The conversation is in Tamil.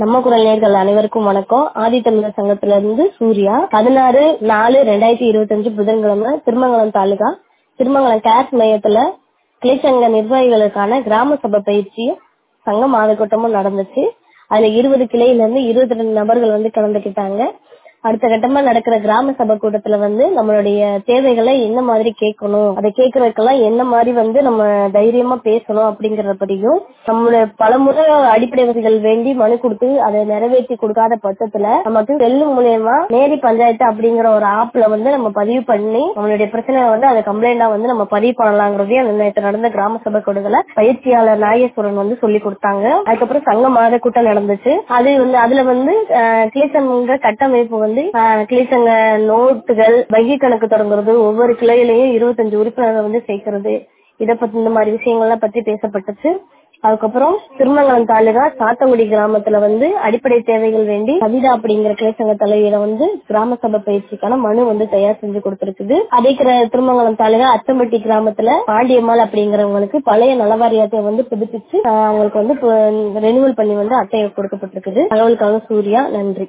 நம்ம குரல் நேர்கள் அனைவருக்கும் வணக்கம் ஆதித்தமிழர் சங்கத்துல இருந்து சூர்யா பதினாறு நாலு ரெண்டாயிரத்தி இருபத்தஞ்சு புதன்கிழமை திருமங்கலம் தாலுகா திருமங்கலம் கேஸ் மையத்துல கிளைச்சங்க நிர்வாகிகளுக்கான கிராம சபை பயிற்சியும் சங்க மாத கூட்டமும் நடந்துச்சு அதுல இருபது கிளையில இருந்து இருபத்தி ரெண்டு நபர்கள் வந்து கலந்துக்கிட்டாங்க அடுத்த கட்டமா நடக்கிற கிராம சபை கூட்டத்துல வந்து நம்மளுடைய தேவைகளை என்ன மாதிரி கேட்கணும் அதை கேட்கறதுக்கெல்லாம் என்ன மாதிரி வந்து நம்ம தைரியமா பேசணும் அப்படிங்கறத பத்தியும் நம்மளுடைய பலமுறை அடிப்படை வசதிகள் வேண்டி மனு கொடுத்து அதை நிறைவேற்றி கொடுக்காத பட்சத்துல நமக்கு செல்லு மூலியமா நேரி பஞ்சாயத்து அப்படிங்கிற ஒரு ஆப்ல வந்து நம்ம பதிவு பண்ணி நம்மளுடைய பிரச்சனை வந்து அதை கம்ப்ளைண்டா வந்து நம்ம பதிவு பண்ணலாங்கிறதையும் நேற்று நடந்த கிராம சபை கூட்டத்துல பயிற்சியாளர் நாகேஸ்வரன் வந்து சொல்லி கொடுத்தாங்க அதுக்கப்புறம் சங்க மாத கூட்டம் நடந்துச்சு அது வந்து அதுல வந்து கிளேசங்க கட்டமைப்பு வந்து கிளேசங்க நோட்டுகள் வங்கி கணக்கு தொடங்குறது ஒவ்வொரு கிளையிலையும் இருபத்தஞ்சு உறுப்பினர்கள் வந்து சேர்க்கறது இத பத்தி இந்த மாதிரி விஷயங்கள்லாம் பத்தி பேசப்பட்டுச்சு அதுக்கப்புறம் திருமங்கலம் தாலுகா சாத்தங்குடி கிராமத்துல வந்து அடிப்படை தேவைகள் வேண்டி கவிதா அப்படிங்கிற கிளைசங்க தலைவியில வந்து கிராம சபை பயிற்சிக்கான மனு வந்து தயார் செஞ்சு கொடுத்திருக்குது அதே திருமங்கலம் தாலுகா அச்சம்பட்டி கிராமத்துல பாண்டியம்மாள் அப்படிங்கிறவங்களுக்கு பழைய நலவாரியத்தை வந்து புதுப்பிச்சு அவங்களுக்கு வந்து ரெனிவல் பண்ணி வந்து அட்டை கொடுக்கப்பட்டிருக்குது தகவலுக்காக சூர்யா நன்றி